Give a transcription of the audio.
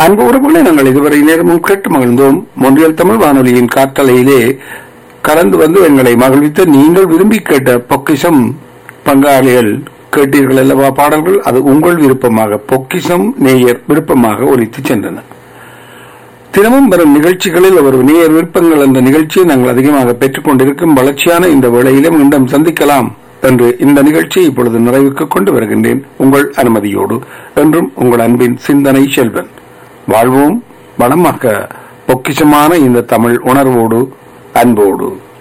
அன்பு உறவுகளை நாங்கள் இதுவரை நேரமும் கேட்டு மகிழ்ந்தோம் மொன்றியல் தமிழ் வானொலியின் காற்றலையிலே கலந்து வந்து எங்களை மகிழ்வித்து நீங்கள் விரும்பி கேட்ட பொக்கிஷம் பங்காளிகள் கேட்டீர்கள் அல்லவா பாடல்கள் அது உங்கள் விருப்பமாக பொக்கிஷம் நேயர் விருப்பமாக ஒலித்து சென்றன தினமும் வரும் நிகழ்ச்சிகளில் ஒரு நேயர் விருப்பங்கள் என்ற நிகழ்ச்சியை நாங்கள் அதிகமாக பெற்றுக் கொண்டிருக்கும் வளர்ச்சியான இந்த வேளையிலே மீண்டும் சந்திக்கலாம் என்று இந்த நிகழ்ச்சியை இப்பொழுது நிறைவுக்கு கொண்டு வருகின்றேன் உங்கள் அனுமதியோடு என்றும் உங்கள் அன்பின் சிந்தனை செல்வன் வாழ்வோம் வளமாக்க பொக்கிஷமான இந்த தமிழ் உணர்வோடு அன்போடு